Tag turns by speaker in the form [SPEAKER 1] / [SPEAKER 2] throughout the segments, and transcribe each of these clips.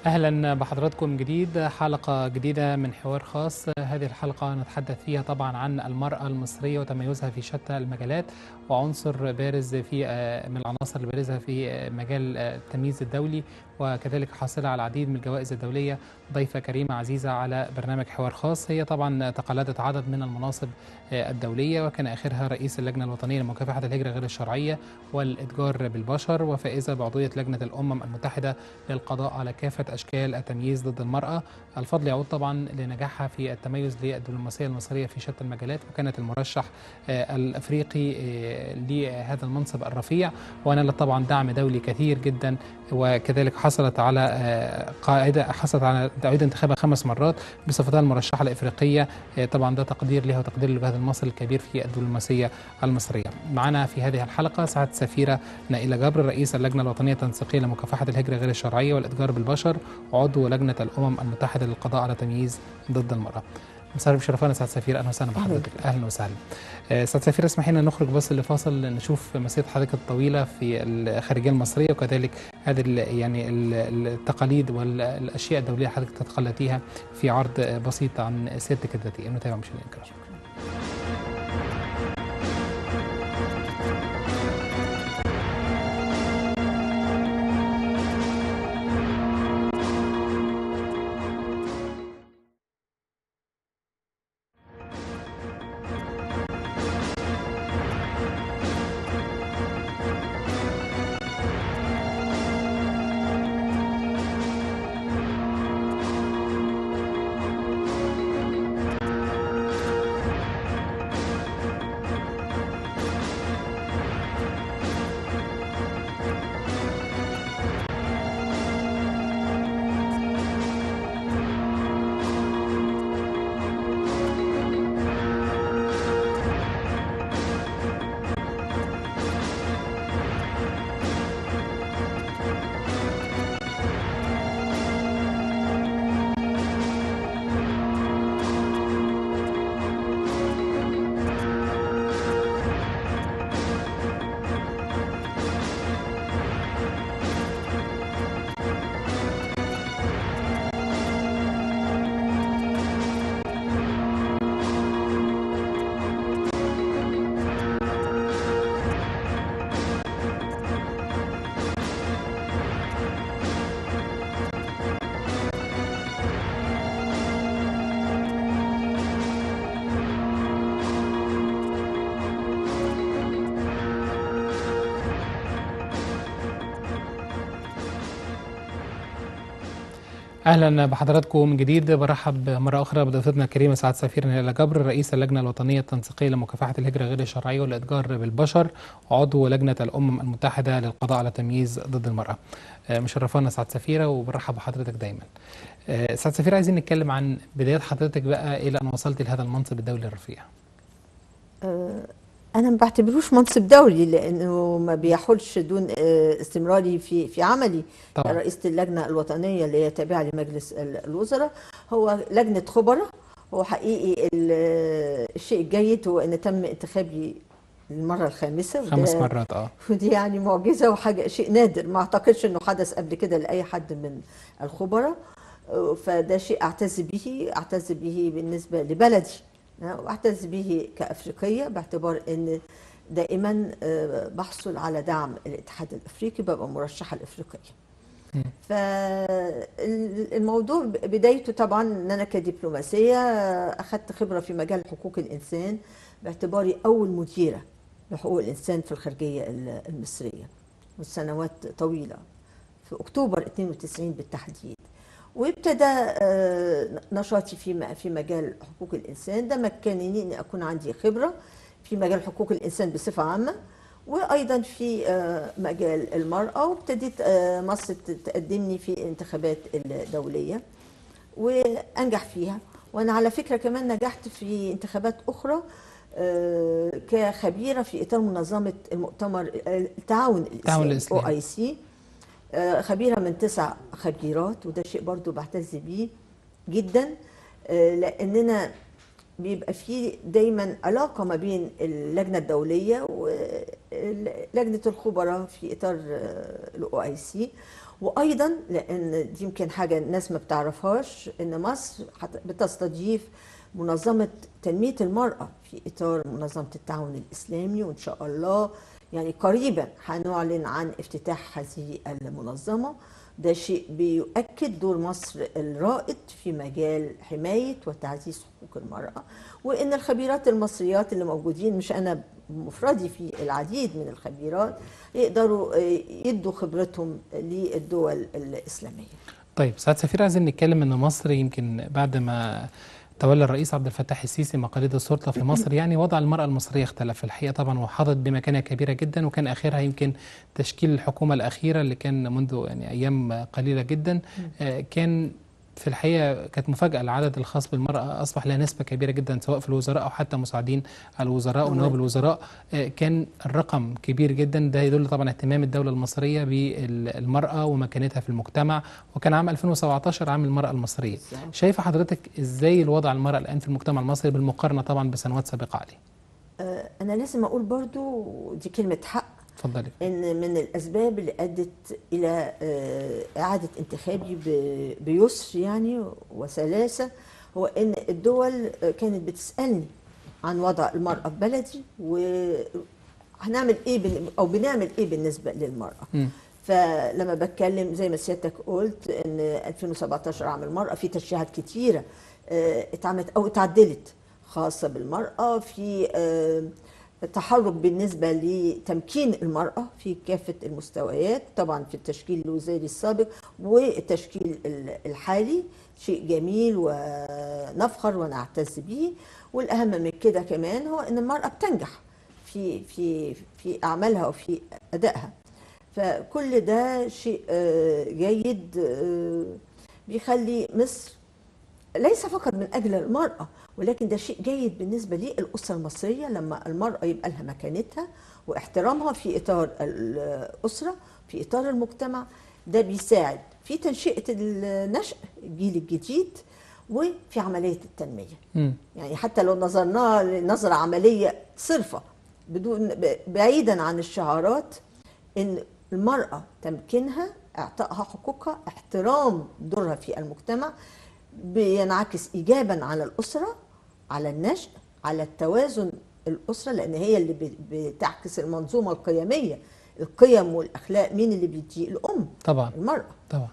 [SPEAKER 1] اهلا بحضراتكم من جديد حلقه جديده من حوار خاص هذه الحلقه نتحدث فيها طبعا عن المراه المصريه وتميزها في شتى المجالات وعنصر بارز في من العناصر البارزه في مجال التمييز الدولي وكذلك حاصله على العديد من الجوائز الدوليه ضيفه كريمه عزيزه على برنامج حوار خاص هي طبعا تقلدت عدد من المناصب الدوليه وكان اخرها رئيس اللجنه الوطنيه لمكافحه الهجره غير الشرعيه والاتجار بالبشر وفائزه بعضويه لجنه الامم المتحده للقضاء على كافه اشكال التمييز ضد المراه الفضل يعود طبعا لنجاحها في التميز للدبلوماسيه المصريه في شتى المجالات وكانت المرشح الافريقي لهذا المنصب الرفيع ونالت طبعا دعم دولي كثير جدا وكذلك حصلت على قاعده حصلت على تعيد انتخابها خمس مرات بصفتها المرشحه الافريقيه طبعا ده تقدير لها وتقدير لجهد المصري الكبير في الدبلوماسيه المصريه. معنا في هذه الحلقه سعاده السفيره نائله جبر رئيس اللجنه الوطنيه التنسيقيه لمكافحه الهجره غير الشرعيه والاتجار بالبشر وعضو لجنه الامم المتحده للقضاء على تمييز ضد المراه. مساء بشرفانا سعاده السفير اهلا وسهلا بحضرتك اهلا وسهلا. سعاده السفير اسمحي لنا نخرج بس لفاصل نشوف مسيره حضرتك الطويله في الخارجيه المصريه وكذلك هذه يعني التقاليد والاشياء الدوليه حضرتك تتقلديها في عرض بسيط عن سيرتك الذاتيه نتابع مشاهدينا الكرام. اهلا بحضراتكم من جديد برحب مره اخرى بضيفتنا الكريمه سعاد سفير نيلا جبر رئيس اللجنه الوطنيه التنسيقيه لمكافحه الهجره غير الشرعيه والاتجار بالبشر وعضو لجنه الامم المتحده للقضاء على التمييز ضد المراه. مشرفانا سعاد سفيره وبرحب بحضرتك دايما. سعاد سفيره عايزين نتكلم عن بدايات حضرتك بقى الى ان وصلت لهذا المنصب الدولي الرفيع.
[SPEAKER 2] انا ما بعتبروش منصب دولي لانه ما بيحولش دون استمراري في في عملي طبعا. رئيسه اللجنه الوطنيه اللي هي تابعه لمجلس الوزراء هو لجنه خبراء هو حقيقي الشيء الجيد هو ان تم انتخابي المره الخامسه
[SPEAKER 1] خمس مرات اه
[SPEAKER 2] ودي يعني معجزه وحاجه شيء نادر ما اعتقدش انه حدث قبل كده لاي حد من الخبراء فده شيء اعتز به اعتز به بالنسبه لبلدي واعتز به كافريقيه باعتبار ان دائما بحصل على دعم الاتحاد الافريقي ببقى مرشحه الافريقيه. فالموضوع بدايته طبعا ان انا كدبلوماسيه اخذت خبره في مجال حقوق الانسان باعتباري اول مديره لحقوق الانسان في الخارجيه المصريه وسنوات طويله في اكتوبر 92 بالتحديد. وابتدى نشاطي في في مجال حقوق الانسان ده مكنني اني اكون عندي خبره في مجال حقوق الانسان بصفه عامه وايضا في مجال المراه وابتديت مصر تقدمني في الانتخابات الدوليه وانجح فيها وانا على فكره كمان نجحت في انتخابات اخرى كخبيره في اطار منظمه المؤتمر التعاون الاسلامي او اي سي خبيره من تسع خبيرات وده شيء برضو بعتز بيه جدا لاننا بيبقى في دايما علاقة ما بين اللجنة الدولية ولجنة الخبراء في إطار الاو اي سي وأيضا لأن دي يمكن حاجة الناس ما بتعرفهاش إن مصر حت- بتستضيف منظمة تنمية المرأة في إطار منظمة التعاون الإسلامي وإن شاء الله يعني قريبا هنعلن عن افتتاح هذه المنظمة ده شيء بيؤكد دور مصر الرائد في مجال حماية وتعزيز حقوق المرأة وإن الخبيرات المصريات اللي موجودين مش أنا مفردي في العديد من الخبيرات يقدروا آه، يدوا خبرتهم للدول الإسلامية
[SPEAKER 1] طيب سعاد سفير عايزين نتكلم ان مصر يمكن بعد ما تولى الرئيس عبد الفتاح السيسي مقاليد السلطه في مصر يعني وضع المراه المصريه اختلف في الحقيقه طبعا وحظت بمكانه كبيره جدا وكان اخرها يمكن تشكيل الحكومه الاخيره اللي كان منذ يعني ايام قليله جدا آه، كان في الحقيقه كانت مفاجاه العدد الخاص بالمراه اصبح لها نسبه كبيره جدا سواء في الوزراء او حتى مساعدين الوزراء
[SPEAKER 2] تمام.
[SPEAKER 1] ونواب الوزراء آه، كان الرقم كبير جدا ده يدل طبعا اهتمام الدوله المصريه بالمراه ومكانتها في المجتمع وكان عام 2017 عام المراه المصريه شايفه حضرتك ازاي الوضع المراه الان في المجتمع المصري بالمقارنه طبعا بسنوات سابقه عليه
[SPEAKER 2] آه، أنا لازم أقول برضو دي كلمة حق
[SPEAKER 1] اتفضلي
[SPEAKER 2] ان من الاسباب اللي ادت الى آه، اعاده انتخابي ب- بيسر يعني وسلاسه هو ان الدول آه، كانت بتسالني عن وضع المراه في بلدي وهنعمل ايه بن- او بنعمل ايه بالنسبه للمراه
[SPEAKER 1] مم.
[SPEAKER 2] فلما بتكلم زي ما سيادتك قلت ان 2017 عام المراه في تشريعات كتيره آه، اتعملت او اتعدلت خاصه بالمراه في آه، تحرك بالنسبه لتمكين المراه في كافه المستويات طبعا في التشكيل الوزاري السابق والتشكيل ال- الحالي شيء جميل ونفخر ونعتز به والاهم من كده كمان هو ان المراه بتنجح في في في اعمالها وفي ادائها فكل ده شيء آه، جيد آه، بيخلي مصر ليس فقط من اجل المراه ولكن ده شيء جيد بالنسبه للاسره المصريه لما المراه يبقى لها مكانتها واحترامها في اطار الاسره في اطار المجتمع ده بيساعد في تنشئه النشء الجيل الجديد وفي عمليه التنميه
[SPEAKER 1] مم.
[SPEAKER 2] يعني حتى لو نظرناها لنظرة عملية صرفة بدون ب- بعيدا عن الشعارات ان المرأة تمكينها اعطائها حقوقها احترام دورها في المجتمع بينعكس ايجابا على الاسرة على النشء على التوازن الاسرة لان هي اللي ب- بتعكس المنظومة القيمية القيم والاخلاق مين اللي بيدي الام
[SPEAKER 1] طبعا
[SPEAKER 2] المرأة
[SPEAKER 1] طبعا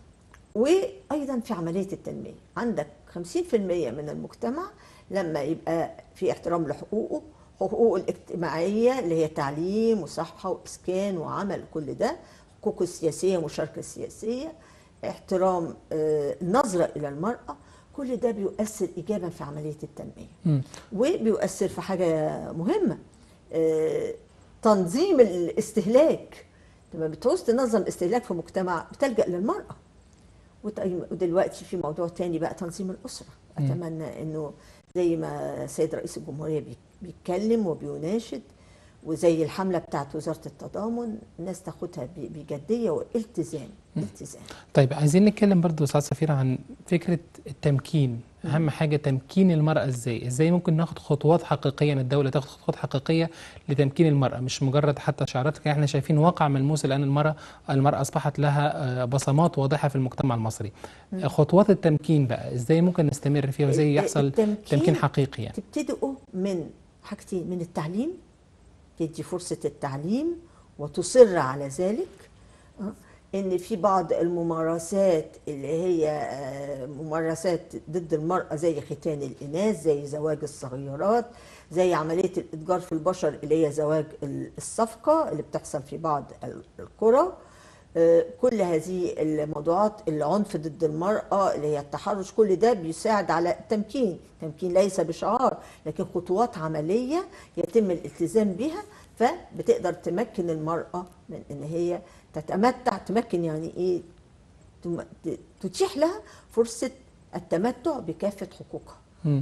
[SPEAKER 2] وايضا في عمليه التنميه عندك 50% من المجتمع لما يبقى في احترام لحقوقه حقوقه الاجتماعيه اللي هي تعليم وصحه واسكان وعمل كل ده حقوقه السياسيه مشاركه سياسيه احترام آه، النظره الى المراه كل ده بيؤثر ايجابا في عمليه التنميه
[SPEAKER 1] مم.
[SPEAKER 2] وبيؤثر في حاجة مهمة آه، تنظيم الاستهلاك لما بتعوز تنظم الاستهلاك في مجتمع بتلجأ للمرأة وت- ودلوقتي في موضوع تاني بقى تنظيم الأسرة
[SPEAKER 1] مم.
[SPEAKER 2] أتمنى أنه زي ما السيد رئيس الجمهورية بي- بيتكلم وبيناشد وزي الحملة بتاعت وزارة التضامن الناس تاخدها ب- بجدية والتزام التزام
[SPEAKER 1] طيب عايزين نتكلم برضو استاذ سفير عن فكره التمكين اهم حاجه تمكين المراه ازاي ازاي ممكن ناخد خطوات حقيقيه من الدوله تاخد خطوات حقيقيه لتمكين المراه مش مجرد حتى شعارات لكن احنا شايفين واقع ملموس الان المراه المراه اصبحت لها آه، بصمات واضحه في المجتمع المصري آه، خطوات التمكين بقى ازاي ممكن نستمر فيها وازاي يحصل
[SPEAKER 2] التمكين
[SPEAKER 1] تمكين حقيقي يعني
[SPEAKER 2] تبتدئوا من حاجتين من التعليم تدي فرصة التعليم وتصر على ذلك آه، ان في بعض الممارسات اللي هي آه، ممارسات ضد المرأة زي ختان الإناث زي زواج الصغيرات زي عملية الإتجار في البشر اللي هي زواج ال- الصفقة اللي بتحصل في بعض ال- القرى آه، كل هذه الموضوعات العنف ضد المرأة اللي هي التحرش كل ده بيساعد على التمكين التمكين ليس بشعار لكن خطوات عملية يتم الالتزام بها فبتقدر تمكن المرأة من ان هي تتمتع تمكن يعني ايه تم- ت- تتيح لها فرصة التمتع بكافة حقوقها
[SPEAKER 1] مم.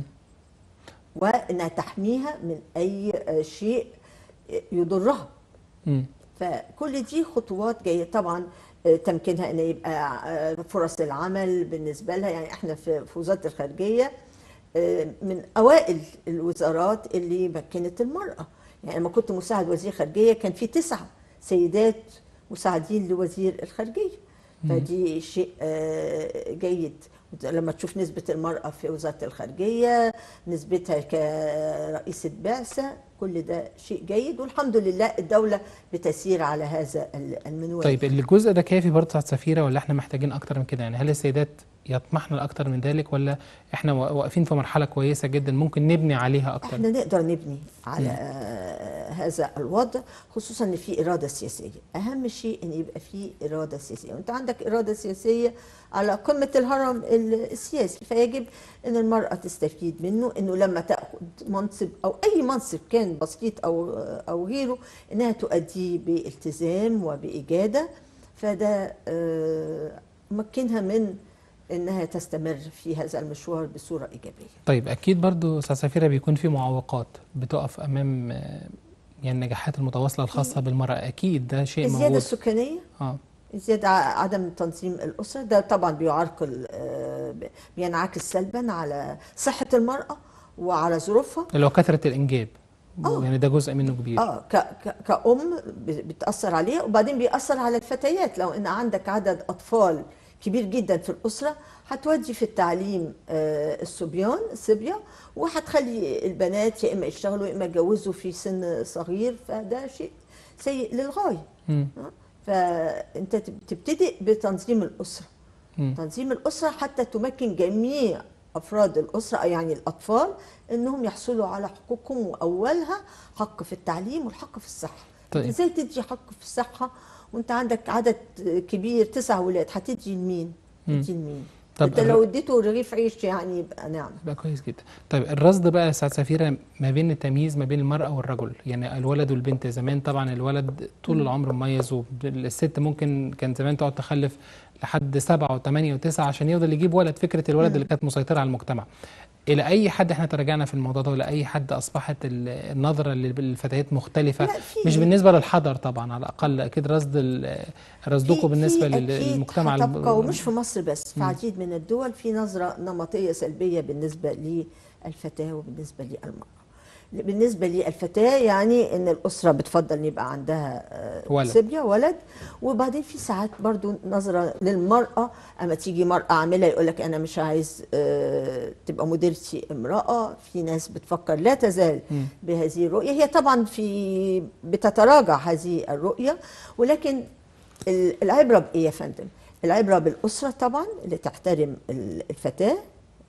[SPEAKER 2] وانها تحميها من اي آه، شيء يضرها
[SPEAKER 1] مم.
[SPEAKER 2] فكل دي خطوات جايه طبعا آه، تمكينها ان يبقى آه، فرص العمل بالنسبه لها يعني احنا في في وزاره الخارجيه آه، من اوائل الوزارات اللي مكنت المراه يعني لما كنت مساعد وزير خارجيه كان في تسعه سيدات مساعدين لوزير الخارجيه فدي شيء آه، جيد لما تشوف نسبة المرأة في وزارة الخارجية نسبتها كرئيسة بعثة كل ده شيء جيد والحمد لله الدولة بتسير على هذا المنوال
[SPEAKER 1] طيب الجزء ده كافي برضه سعادة سفيرة ولا احنا محتاجين أكتر من كده يعني هل السيدات يطمحن لأكتر من ذلك ولا احنا واقفين في مرحلة كويسة جدا ممكن نبني عليها أكتر
[SPEAKER 2] احنا نقدر نبني على آه، هذا الوضع خصوصا ان في اراده سياسيه اهم شيء ان يبقى في اراده سياسيه وانت عندك اراده سياسيه على قمه الهرم السياسي فيجب ان المراه تستفيد منه انه لما تاخذ منصب او اي منصب كان بسيط او او غيره انها تؤديه بالتزام وباجاده فده آه، مكنها من انها تستمر في هذا المشوار بصوره ايجابيه
[SPEAKER 1] طيب أكيد برضه سعادة سفيرة بيكون في معوقات بتقف أمام آه، يعني النجاحات المتواصلة الخاصة بالمرأة أكيد ده شيء
[SPEAKER 2] الزياده
[SPEAKER 1] موجود
[SPEAKER 2] السكانيه
[SPEAKER 1] اه
[SPEAKER 2] زيادة ع- عدم تنظيم الأسرة ده طبعا بيعرقل آه، ب- بينعكس سلبا على صحة المرأة وعلى ظروفها
[SPEAKER 1] اللي هو كثرة الإنجاب
[SPEAKER 2] آه.
[SPEAKER 1] يعني ده جزء منه كبير
[SPEAKER 2] اه ك ك كأم ب- بتأثر عليها وبعدين بيأثر على الفتيات لو إن عندك عدد أطفال كبير جدا في الأسرة هتودي في التعليم آه، الصبيان الصبية وهتخلي البنات يا إما يشتغلوا يا إما يتجوزوا في سن صغير فده شيء سيء للغاية
[SPEAKER 1] مم.
[SPEAKER 2] آه، فأنت تب- تبتدئ بتنظيم الأسرة
[SPEAKER 1] مم.
[SPEAKER 2] تنظيم الأسرة حتى تمكن جميع أفراد الأسرة يعني الأطفال أنهم يحصلوا على حقوقهم وأولها حق في التعليم والحق في الصحة
[SPEAKER 1] طيب.
[SPEAKER 2] إزاي تدي حق في الصحة وأنت عندك عدد كبير تسع ولاد هتدي لمين؟
[SPEAKER 1] مم.
[SPEAKER 2] تدي لمين؟
[SPEAKER 1] طب
[SPEAKER 2] أنت لو اديته رغيف عيش يعني يبقى نعم
[SPEAKER 1] بقى كويس جدا طيب الرصد بقى يا سعادة سفيرة ما بين التمييز ما بين المرأة والرجل يعني الولد والبنت زمان طبعا الولد طول العمر مميز والست ممكن كان زمان تقعد تخلف لحد سبعة وثمانية وتسعة عشان يفضل يجيب ولد فكرة الولد اللي كانت مسيطرة على المجتمع إلى أي حد احنا تراجعنا في الموضوع ده ولا أي حد أصبحت ال- النظرة للفتيات مختلفة
[SPEAKER 2] لا، في-
[SPEAKER 1] مش بالنسبة للحضر طبعا على الأقل أكيد رصد ال- رصدكم
[SPEAKER 2] في-
[SPEAKER 1] بالنسبة
[SPEAKER 2] في أكيد
[SPEAKER 1] للمجتمع الب-
[SPEAKER 2] هتبقى ومش في مصر بس في عديد من الدول في نظرة نمطية سلبية بالنسبة للفتاة وبالنسبة للمرأة بالنسبة للفتاة يعني ان الأسرة بتفضل ان يبقى عندها آه،
[SPEAKER 1] ولد.
[SPEAKER 2] صبية ولد وبعدين في ساعات برضو نظرة للمرأة اما تيجي مرأة عاملة يقول لك انا مش عايز آه، تبقى مديرتي امرأة في ناس بتفكر لا تزال بهذه الرؤية هي طبعا في بتتراجع هذه الرؤية ولكن ال- العبرة بإيه يا فندم؟ العبرة بالأسرة طبعا اللي تحترم ال- الفتاة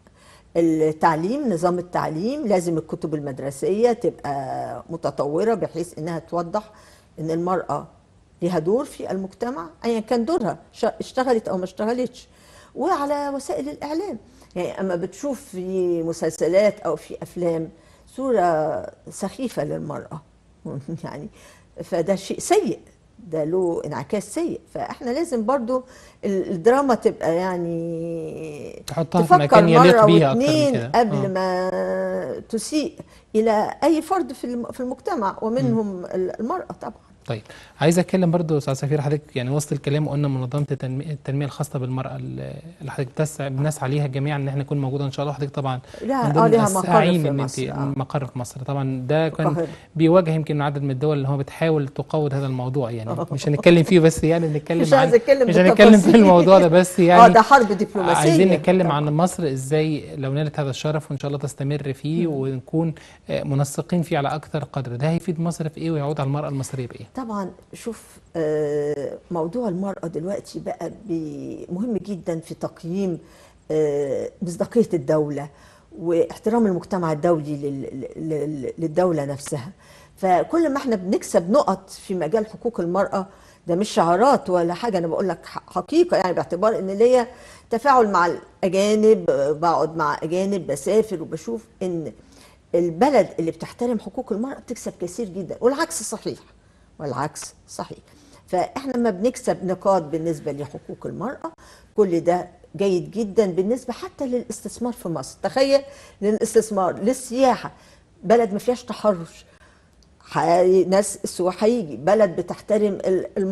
[SPEAKER 2] التعليم نظام التعليم لازم الكتب المدرسية تبقى متطورة بحيث إنها توضح إن المرأة لها دور في المجتمع أيا كان دورها شا- اشتغلت أو ما اشتغلتش وعلى وسائل الإعلام يعني أما بتشوف في مسلسلات أو في أفلام صورة سخيفة للمرأة يعني فده شيء سيء ده له انعكاس سيء فاحنا لازم برضو ال- الدراما تبقى يعني
[SPEAKER 1] تحطها في
[SPEAKER 2] تفكر
[SPEAKER 1] مكان يليق
[SPEAKER 2] مرة
[SPEAKER 1] بيها أكتر من
[SPEAKER 2] واتنين
[SPEAKER 1] كده.
[SPEAKER 2] قبل
[SPEAKER 1] آه.
[SPEAKER 2] ما تسيء الى اي فرد في الم- في المجتمع ومنهم ال- المراه طبعا
[SPEAKER 1] طيب عايز اتكلم برضو استاذ سفير حضرتك يعني وسط الكلام قلنا منظمه التنميه, التنمية الخاصه بالمراه اللي حضرتك بتسعى بنسعى ليها جميعا ان احنا نكون موجوده ان شاء الله حضرتك طبعا
[SPEAKER 2] لا،
[SPEAKER 1] من
[SPEAKER 2] آه،
[SPEAKER 1] ضمن
[SPEAKER 2] ليها مقر
[SPEAKER 1] الساعين
[SPEAKER 2] في
[SPEAKER 1] ان انت
[SPEAKER 2] مصر، آه.
[SPEAKER 1] مقر في مصر طبعا ده كان
[SPEAKER 2] القاهرة.
[SPEAKER 1] بيواجه يمكن عدد من الدول اللي هو بتحاول تقوض هذا الموضوع يعني مش هنتكلم فيه بس يعني نتكلم
[SPEAKER 2] مش عايزة
[SPEAKER 1] عن
[SPEAKER 2] أتكلم
[SPEAKER 1] مش هنتكلم في
[SPEAKER 2] بالتفاصيل.
[SPEAKER 1] الموضوع ده بس يعني
[SPEAKER 2] اه ده حرب دبلوماسيه
[SPEAKER 1] عايزين نتكلم
[SPEAKER 2] طبعاً.
[SPEAKER 1] عن مصر ازاي لو نالت هذا الشرف وان شاء الله تستمر فيه ونكون آه، منسقين فيه على اكثر قدر ده هيفيد مصر في ايه ويعود على المراه المصريه بايه
[SPEAKER 2] طبعا شوف آه، موضوع المرأة دلوقتي بقى بي- مهم جدا في تقييم آه، مصداقية الدولة واحترام المجتمع الدولي لل- لل- للدولة نفسها فكل ما احنا بنكسب نقط في مجال حقوق المرأة ده مش شعارات ولا حاجة أنا بقول لك ح- حقيقة يعني باعتبار إن ليا تفاعل مع الأجانب آه، بقعد مع أجانب بسافر وبشوف إن البلد اللي بتحترم حقوق المرأة بتكسب كثير جدا والعكس صحيح والعكس صحيح فاحنا لما بنكسب نقاط بالنسبه لحقوق المراه كل ده جيد جدا بالنسبه حتى للاستثمار في مصر تخيل للاستثمار للسياحه بلد ما فيهاش تحرش حي- ناس السواح هيجي بلد بتحترم ال- المرأة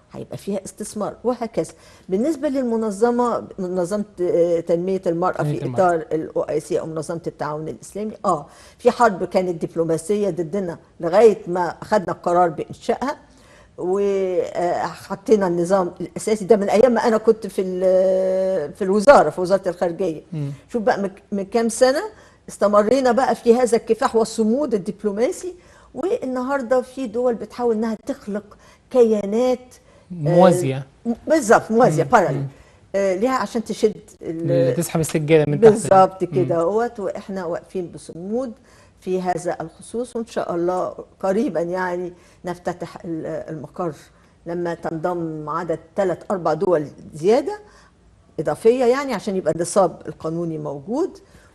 [SPEAKER 2] هيبقى فيها استثمار وهكذا بالنسبة للمنظمة منظمة آه، تنمية المرأة
[SPEAKER 1] تنمية
[SPEAKER 2] في
[SPEAKER 1] المرأة.
[SPEAKER 2] إطار الأواسي أو منظمة التعاون الإسلامي آه في حرب كانت دبلوماسية ضدنا لغاية ما أخذنا القرار بإنشائها وحطينا النظام الأساسي ده من أيام ما أنا كنت في ال- في الوزارة في وزارة الخارجية
[SPEAKER 1] مم.
[SPEAKER 2] شوف بقى من- من كام سنة استمرينا بقى في هذا الكفاح والصمود الدبلوماسي والنهارده في دول بتحاول انها تخلق كيانات
[SPEAKER 1] موازيه
[SPEAKER 2] م- بالظبط موازيه
[SPEAKER 1] مم.
[SPEAKER 2] بارل
[SPEAKER 1] مم.
[SPEAKER 2] ليها عشان تشد ال-
[SPEAKER 1] تسحب السجاده من تحت
[SPEAKER 2] بالظبط
[SPEAKER 1] مم.
[SPEAKER 2] كده اهوت واحنا واقفين بصمود في هذا الخصوص وان شاء الله قريبا يعني نفتتح ال- المقر لما تنضم عدد ثلاث اربع دول زياده اضافيه يعني عشان يبقى النصاب القانوني موجود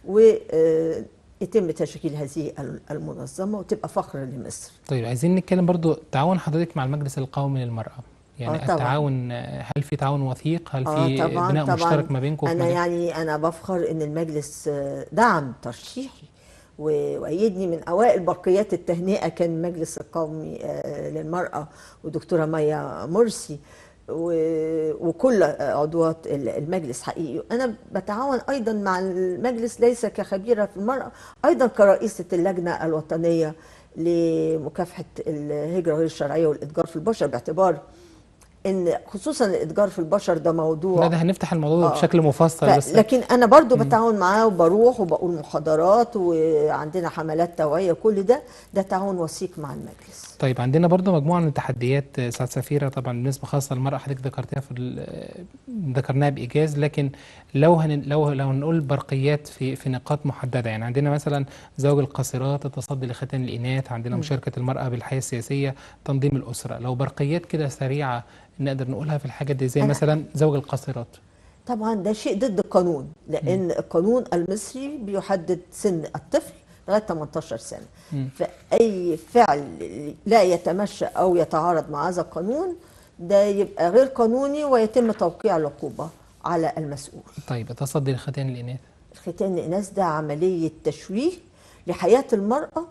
[SPEAKER 2] ويتم تشكيل هذه المنظمه وتبقى فخر لمصر.
[SPEAKER 1] طيب عايزين نتكلم برضو تعاون حضرتك مع المجلس القومي للمرأة يعني
[SPEAKER 2] آه طبعاً.
[SPEAKER 1] التعاون آه، هل في تعاون وثيق هل
[SPEAKER 2] آه
[SPEAKER 1] في
[SPEAKER 2] طبعاً،
[SPEAKER 1] بناء
[SPEAKER 2] طبعاً.
[SPEAKER 1] مشترك ما بينكم في
[SPEAKER 2] انا
[SPEAKER 1] مجال-
[SPEAKER 2] يعني انا بفخر ان المجلس آه، دعم ترشيحي و- وايدني من اوائل برقيات التهنئه كان المجلس القومي آه، للمراه ودكتوره ميا مرسي و- وكل عضوات ال- المجلس حقيقي انا بتعاون ايضا مع المجلس ليس كخبيره في المراه ايضا كرئيسه اللجنه الوطنيه لمكافحه الهجره غير الشرعيه والاتجار في البشر باعتبار ان خصوصا الاتجار في البشر ده موضوع
[SPEAKER 1] لا ده هنفتح الموضوع ده
[SPEAKER 2] آه.
[SPEAKER 1] بشكل مفصل
[SPEAKER 2] ف-
[SPEAKER 1] بس
[SPEAKER 2] لكن انا برضو بتعاون معاه وبروح وبقول محاضرات وعندنا حملات توعيه كل ده ده تعاون وثيق مع المجلس
[SPEAKER 1] طيب عندنا برضو مجموعة من التحديات آه، سعد سفيرة طبعا بالنسبة خاصة للمرأة حضرتك ذكرتها في ال- آه، ذكرناها بإيجاز لكن لو هن لو لو هنقول برقيات في في نقاط محددة يعني عندنا مثلا زواج القاصرات التصدي لختان الإناث عندنا مشاركة المرأة بالحياة السياسية تنظيم الأسرة لو برقيات كده سريعة نقدر نقولها في الحاجات دي زي
[SPEAKER 2] أنا-
[SPEAKER 1] مثلا زواج القاصرات
[SPEAKER 2] طبعا ده شيء ضد القانون لان القانون المصري بيحدد سن الطفل لغايه 18 سنه
[SPEAKER 1] مم.
[SPEAKER 2] فاي فعل لا يتمشى او يتعارض مع هذا القانون ده يبقى غير قانوني ويتم توقيع العقوبه على المسؤول
[SPEAKER 1] طيب التصدي لختان الإناث
[SPEAKER 2] ختان الإناث ده عملية تشويه لحياة المرأة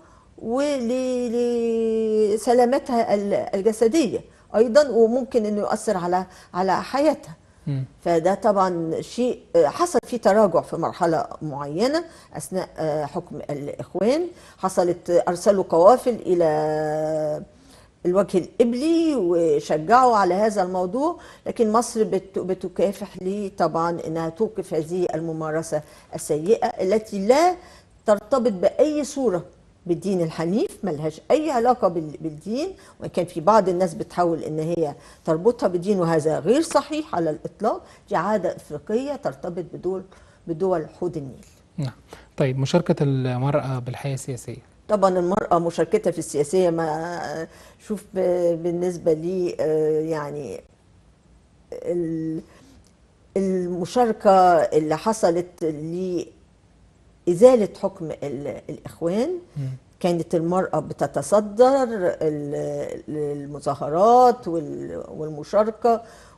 [SPEAKER 2] ولسلامتها الجسدية أيضا وممكن أنه يؤثر على على حياتها
[SPEAKER 1] مم.
[SPEAKER 2] فده طبعا شيء حصل فيه تراجع في مرحلة معينة أثناء حكم الإخوان حصلت أرسلوا قوافل إلى الوجه الإبلي وشجعوا على هذا الموضوع لكن مصر بت- بتكافح ليه طبعا أنها توقف هذه الممارسة السيئة التي لا ترتبط بأي صورة بالدين الحنيف ملهاش أي علاقة بال- بالدين وإن كان في بعض الناس بتحاول أن هي تربطها بالدين وهذا غير صحيح على الإطلاق دي عادة إفريقية ترتبط بدول بدول حوض النيل
[SPEAKER 1] نعم طيب مشاركة المرأة بالحياة السياسية
[SPEAKER 2] طبعا المرأة مشاركتها في السياسية ما شوف ب- بالنسبة لي آه، يعني ال- المشاركة اللي حصلت لإزالة حكم ال- الإخوان
[SPEAKER 1] مم.
[SPEAKER 2] كانت المرأة بتتصدر ال- المظاهرات وال- والمشاركة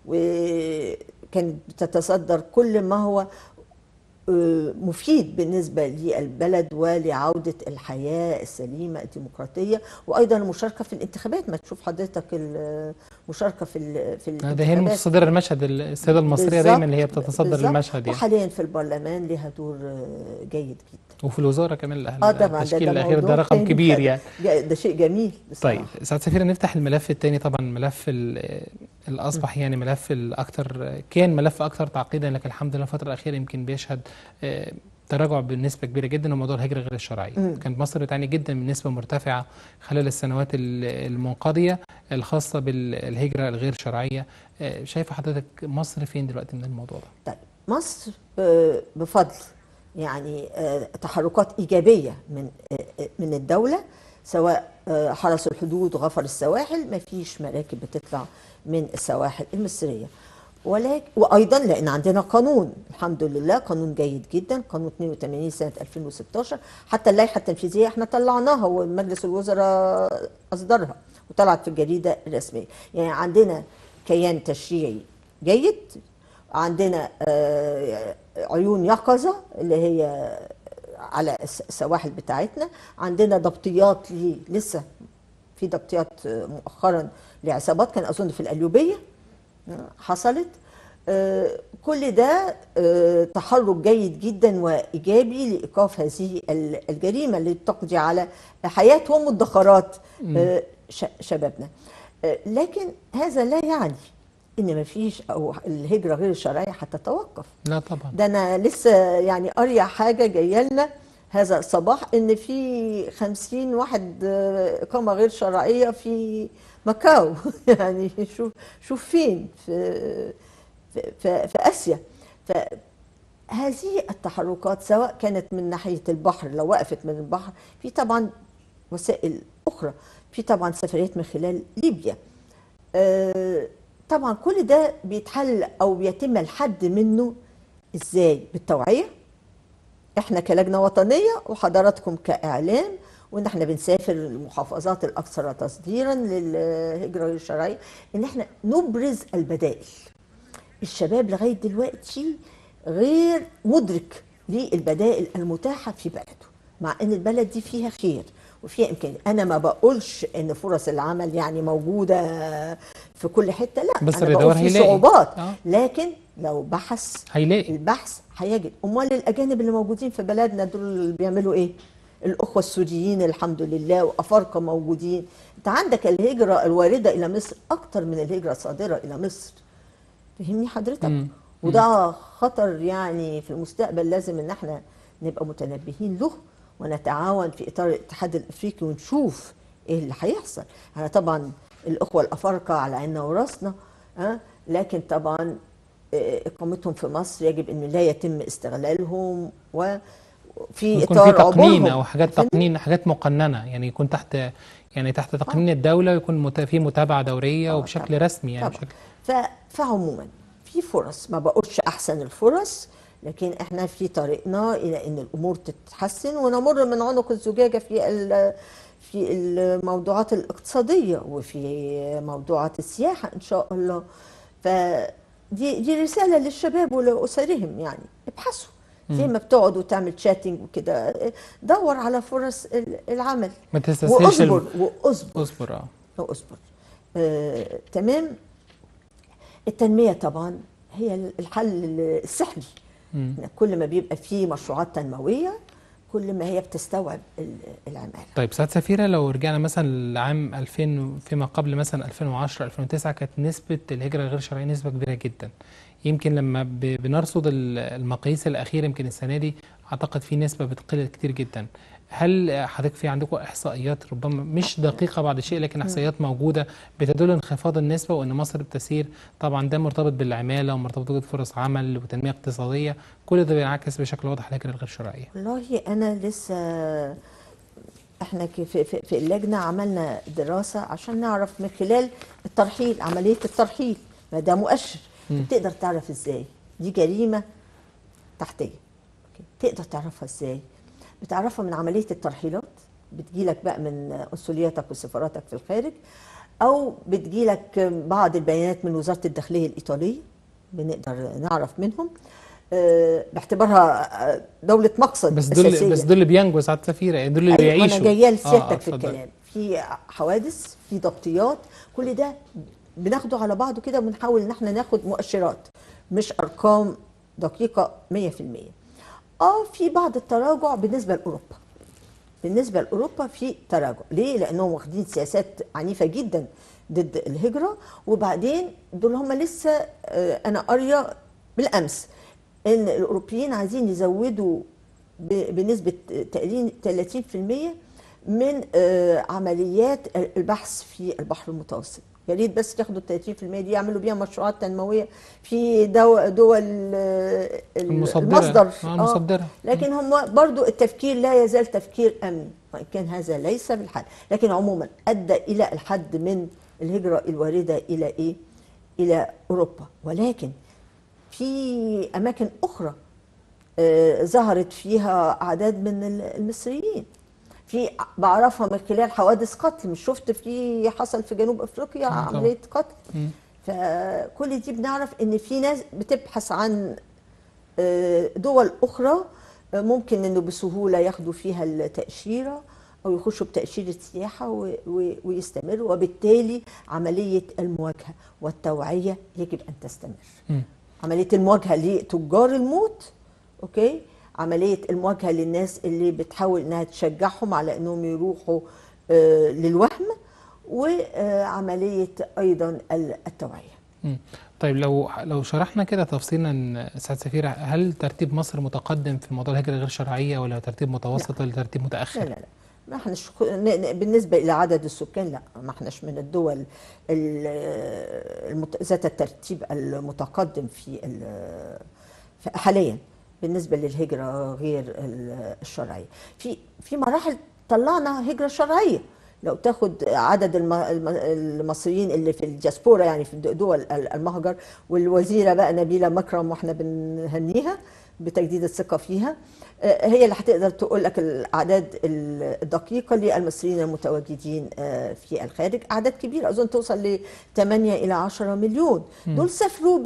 [SPEAKER 2] وكانت بتتصدر كل ما هو آه، مفيد بالنسبة للبلد ولعودة الحياة السليمة الديمقراطية وأيضا المشاركة في الانتخابات ما تشوف حضرتك المشاركة في ال- في
[SPEAKER 1] ده هي
[SPEAKER 2] الانتخابات
[SPEAKER 1] المتصدرة المشهد السيدة المصرية
[SPEAKER 2] بالظبط،
[SPEAKER 1] دايما اللي هي بتتصدر
[SPEAKER 2] بالظبط.
[SPEAKER 1] المشهد يعني
[SPEAKER 2] وحاليا في البرلمان لها دور آه، جيد جدا
[SPEAKER 1] وفي الوزارة كمان الأهل
[SPEAKER 2] اه طبعا ده,
[SPEAKER 1] التشكيل
[SPEAKER 2] ده
[SPEAKER 1] الأخير ده
[SPEAKER 2] موضوع
[SPEAKER 1] رقم
[SPEAKER 2] تاني.
[SPEAKER 1] كبير يعني
[SPEAKER 2] ده- ده شيء جميل بصراحة.
[SPEAKER 1] طيب سعد سفيرة نفتح الملف الثاني طبعا ملف ال- الأصبح يعني ملف الأكثر كان ملف أكثر تعقيدا لكن الحمد لله الفترة الأخيرة يمكن بيشهد آه، تراجع بنسبة كبيرة جدا وموضوع الهجرة غير الشرعية
[SPEAKER 2] مم.
[SPEAKER 1] كانت مصر بتعاني جدا من نسبة مرتفعة خلال السنوات ال- المنقضية الخاصة بالهجرة الغير شرعية آه، شايفة حضرتك مصر فين دلوقتي من الموضوع ده؟
[SPEAKER 2] طيب مصر ب- بفضل يعني آه، تحركات إيجابية من آه، آه، من الدولة سواء آه، حرس الحدود وغفر السواحل ما فيش مراكب بتطلع من السواحل المصرية ولكن وأيضا لأن عندنا قانون الحمد لله قانون جيد جدا قانون 82 سنة 2016 حتى اللائحة التنفيذية احنا طلعناها ومجلس الوزراء أصدرها وطلعت في الجريدة الرسمية يعني عندنا كيان تشريعي جيد عندنا آه، عيون يقظة اللي هي على الس- السواحل بتاعتنا عندنا ضبطيات ليه لسه في ضبطيات آه، مؤخرا لعصابات كان اظن في القليوبيه حصلت آه، كل ده آه، تحرك جيد جدا وايجابي لايقاف هذه ال- الجريمه اللي تقضي على حياتهم وادخارات آه، ش- شبابنا آه، لكن هذا لا يعني ان ما فيش او الهجره غير الشرعيه هتتوقف
[SPEAKER 1] لا طبعا
[SPEAKER 2] ده انا لسه يعني قاريه حاجه جايه لنا هذا الصباح ان في خمسين واحد آه، اقامه غير شرعيه في ماكاو يعني شوف شوف فين في في, في, في اسيا فهذه التحركات سواء كانت من ناحيه البحر لو وقفت من البحر في طبعا وسائل اخرى في طبعا سفريات من خلال ليبيا آه، طبعا كل ده بيتحل او بيتم الحد منه ازاي بالتوعيه احنا كلجنه وطنيه وحضراتكم كاعلام وان احنا بنسافر المحافظات الاكثر تصديرا للهجره غير الشرعيه ان احنا نبرز البدائل الشباب لغايه دلوقتي غير مدرك للبدائل المتاحه في بلده مع ان البلد دي فيها خير وفيها امكانيه انا ما بقولش ان فرص العمل يعني موجوده في كل حته لا
[SPEAKER 1] بس
[SPEAKER 2] انا
[SPEAKER 1] اللي
[SPEAKER 2] بقول
[SPEAKER 1] يدور
[SPEAKER 2] في
[SPEAKER 1] هيلاقي.
[SPEAKER 2] صعوبات
[SPEAKER 1] آه.
[SPEAKER 2] لكن لو بحث
[SPEAKER 1] هيلاقي
[SPEAKER 2] البحث هيجد امال الاجانب اللي موجودين في بلدنا دول اللي بيعملوا ايه الاخوه السوريين الحمد لله وافارقه موجودين انت عندك الهجره الوارده الى مصر اكتر من الهجره الصادره الى مصر فهمني حضرتك
[SPEAKER 1] مم.
[SPEAKER 2] وده خطر يعني في المستقبل لازم ان احنا نبقى متنبهين له ونتعاون في اطار الاتحاد الافريقي ونشوف ايه اللي هيحصل انا طبعا الاخوه الافارقه على عيننا وراسنا ها لكن طبعا آه، اقامتهم في مصر يجب ان لا يتم استغلالهم وفي
[SPEAKER 1] يكون
[SPEAKER 2] اطار
[SPEAKER 1] في تقنين
[SPEAKER 2] عبورهم
[SPEAKER 1] او حاجات
[SPEAKER 2] فهمتني؟
[SPEAKER 1] تقنين حاجات مقننه يعني يكون تحت يعني تحت تقنين الدوله ويكون مت- في متابعه دوريه
[SPEAKER 2] آه،
[SPEAKER 1] وبشكل
[SPEAKER 2] طبعاً.
[SPEAKER 1] رسمي يعني
[SPEAKER 2] طبعا
[SPEAKER 1] بشكل
[SPEAKER 2] ف... فعموما في فرص ما بقولش احسن الفرص لكن احنا في طريقنا الى ان الامور تتحسن ونمر من عنق الزجاجه في ال... في الموضوعات الاقتصاديه وفي موضوعات السياحه ان شاء الله فدي دي رساله للشباب ولاسرهم يعني ابحثوا زي ما بتقعد وتعمل شاتنج وكده دور على فرص ال- العمل
[SPEAKER 1] ما تستسهلش
[SPEAKER 2] واصبر
[SPEAKER 1] الم-
[SPEAKER 2] واصبر
[SPEAKER 1] اصبر اه
[SPEAKER 2] لا اصبر آه، تمام التنمية طبعا هي الحل السحري
[SPEAKER 1] مم.
[SPEAKER 2] كل ما بيبقى فيه مشروعات تنموية كل ما هي بتستوعب ال- العمالة
[SPEAKER 1] طيب سعاده سفيره لو رجعنا مثلا لعام 2000 فيما قبل مثلا 2010 2009 كانت نسبه الهجره الغير شرعيه نسبه كبيره جدا يمكن لما ب- بنرصد ال- المقاييس الاخيره يمكن السنه دي اعتقد في نسبه بتقل كتير جدا هل حضرتك في عندكم احصائيات ربما مش دقيقه بعض الشيء لكن احصائيات موجوده بتدل انخفاض النسبه وان مصر بتسير طبعا ده مرتبط بالعماله ومرتبط بوجود فرص عمل وتنميه اقتصاديه كل ده بينعكس بشكل واضح على الهجره الغير شرعيه
[SPEAKER 2] والله أنا لسه احنا ك- في, في, في اللجنة عملنا دراسة عشان نعرف من خلال الترحيل عملية الترحيل ما ده مؤشر تقدر تعرف ازاي دي جريمة تحتية أوكي. تقدر تعرفها ازاي بتعرفها من عملية الترحيلات بتجيلك بقى من قنصلياتك وسفاراتك في الخارج او بتجيلك بعض البيانات من وزارة الداخلية الإيطالية بنقدر نعرف منهم آه، باعتبارها آه، دولة مقصد
[SPEAKER 1] بس دول
[SPEAKER 2] أساسية
[SPEAKER 1] بس دول اللي بينجوا سعاده سفيره يعني دول اللي
[SPEAKER 2] أيوة،
[SPEAKER 1] بيعيشوا
[SPEAKER 2] انا جايه
[SPEAKER 1] آه،
[SPEAKER 2] لسيادتك
[SPEAKER 1] آه،
[SPEAKER 2] في
[SPEAKER 1] اتفضل.
[SPEAKER 2] الكلام في حوادث في ضبطيات كل ده بناخده على بعضه كده وبنحاول ان احنا ناخد مؤشرات مش ارقام دقيقه 100% اه في بعض التراجع بالنسبه لاوروبا بالنسبه لاوروبا في تراجع ليه لانهم واخدين سياسات عنيفه جدا ضد الهجره وبعدين دول هم لسه آه، انا قاريه بالامس ان الاوروبيين عايزين يزودوا ب- بنسبه تقريبا 30% من آه، عمليات البحث في البحر المتوسط يا ريت بس ياخدوا ال 30% دي يعملوا بيها مشروعات تنمويه في دو- دول آه،
[SPEAKER 1] المصدرة.
[SPEAKER 2] المصدر
[SPEAKER 1] آه، المصدرة.
[SPEAKER 2] لكن هم برضو التفكير لا يزال تفكير امني وان كان هذا ليس بالحل لكن عموما ادى الى الحد من الهجره الوارده الى ايه الى اوروبا ولكن في اماكن اخرى آه، ظهرت فيها اعداد من ال- المصريين في بعرفها من خلال حوادث قتل مش شفت في حصل في جنوب افريقيا
[SPEAKER 1] طبعا.
[SPEAKER 2] عمليه قتل
[SPEAKER 1] مم.
[SPEAKER 2] فكل دي بنعرف ان في ناس بتبحث عن آه، دول اخرى آه، ممكن انه بسهوله ياخدوا فيها التاشيره او يخشوا بتاشيره سياحه و- و- ويستمروا وبالتالي عمليه المواجهه والتوعيه يجب ان تستمر
[SPEAKER 1] مم.
[SPEAKER 2] عمليه المواجهه لتجار الموت اوكي عمليه المواجهه للناس اللي بتحاول انها تشجعهم على انهم يروحوا آه، للوهم وعمليه ايضا ال- التوعيه
[SPEAKER 1] مم. طيب لو لو شرحنا كده تفصيلا سعاده سفير هل ترتيب مصر متقدم في موضوع الهجره غير شرعيه ولا ترتيب متوسط ولا ترتيب
[SPEAKER 2] لا
[SPEAKER 1] متاخر؟
[SPEAKER 2] لا لا ما احناش ن- ن- بالنسبه الى عدد السكان لا ما احناش من الدول ال- المت- ذات الترتيب المتقدم في ال- في- حاليا بالنسبه للهجره غير ال- الشرعيه في في مراحل طلعنا هجره شرعيه لو تاخد عدد الم- الم- المصريين اللي في الدياسبورا يعني في دول ال- المهجر والوزيره بقى نبيله مكرم واحنا بنهنيها بتجديد الثقه فيها آه، هي اللي هتقدر تقول لك الاعداد الدقيقه للمصريين المتواجدين آه، في الخارج اعداد كبيره اظن توصل ل 8 الى 10 مليون دول سافروا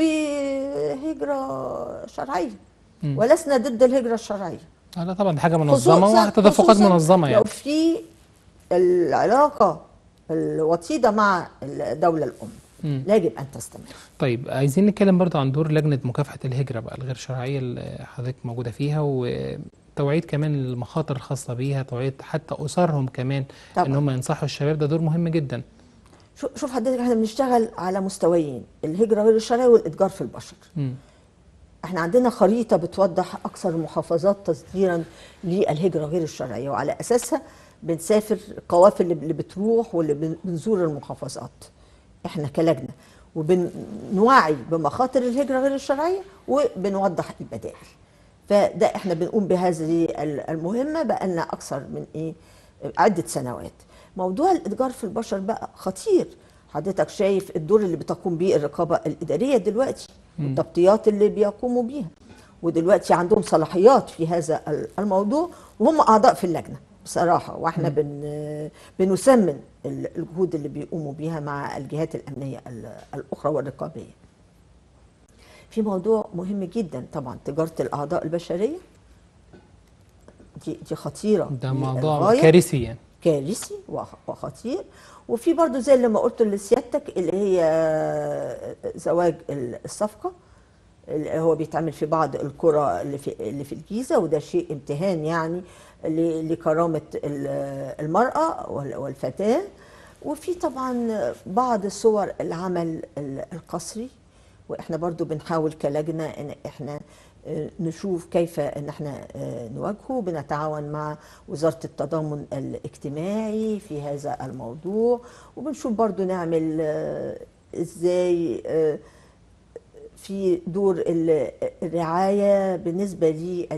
[SPEAKER 2] بهجره شرعيه
[SPEAKER 1] مم.
[SPEAKER 2] ولسنا ضد الهجره الشرعيه
[SPEAKER 1] آه لا طبعا دي حاجه منظمه
[SPEAKER 2] خصوصاً-
[SPEAKER 1] وتدفقات
[SPEAKER 2] خصوصاً
[SPEAKER 1] منظمه
[SPEAKER 2] لو
[SPEAKER 1] يعني
[SPEAKER 2] في العلاقه الوطيده مع الدوله الام
[SPEAKER 1] مم.
[SPEAKER 2] لا يجب ان تستمر
[SPEAKER 1] طيب عايزين نتكلم برضو عن دور لجنه مكافحه الهجره بقى الغير شرعيه اللي حضرتك موجوده فيها وتوعيه كمان المخاطر الخاصه بيها توعيه حتى اسرهم كمان
[SPEAKER 2] طبعاً.
[SPEAKER 1] ان هم ينصحوا الشباب ده دور مهم جدا
[SPEAKER 2] شو- شوف حضرتك احنا بنشتغل على مستويين الهجره غير الشرعيه والاتجار في البشر
[SPEAKER 1] مم.
[SPEAKER 2] احنا عندنا خريطه بتوضح اكثر المحافظات تصديرا للهجره غير الشرعيه وعلى اساسها بنسافر القوافل اللي اللي بتروح واللي بن- بنزور المحافظات احنا كلجنه وبنوعي بمخاطر الهجره غير الشرعيه وبنوضح البدائل فده احنا بنقوم بهذه ال- المهمه بقالنا اكثر من ايه عده سنوات موضوع الاتجار في البشر بقى خطير حضرتك شايف الدور اللي بتقوم به الرقابه الاداريه دلوقتي والتغطيات اللي بيقوموا بيها ودلوقتي عندهم صلاحيات في هذا ال- الموضوع وهم اعضاء في اللجنه بصراحه واحنا بن بنسمن ال- الجهود اللي بيقوموا بيها مع الجهات الامنيه ال- الاخرى والرقابيه في موضوع مهم جدا طبعا تجاره الاعضاء البشريه دي دي خطيره
[SPEAKER 1] ده موضوع
[SPEAKER 2] للغاية.
[SPEAKER 1] كارثي يعني
[SPEAKER 2] كارثي وخ- وخطير وفي برضو زي اللي ما قلت لسيادتك اللي هي زواج الصفقة اللي هو بيتعمل في بعض القرى اللي في اللي في الجيزة وده شيء امتهان يعني ل- لكرامة ال- المرأة وال- والفتاة وفي طبعا بعض صور العمل ال- القسري واحنا برضو بنحاول كلجنة ان احنا آه، نشوف كيف ان احنا آه، نواجهه بنتعاون مع وزارة التضامن الاجتماعي في هذا الموضوع وبنشوف برضو نعمل آه، ازاي آه، في دور ال- الرعاية بالنسبة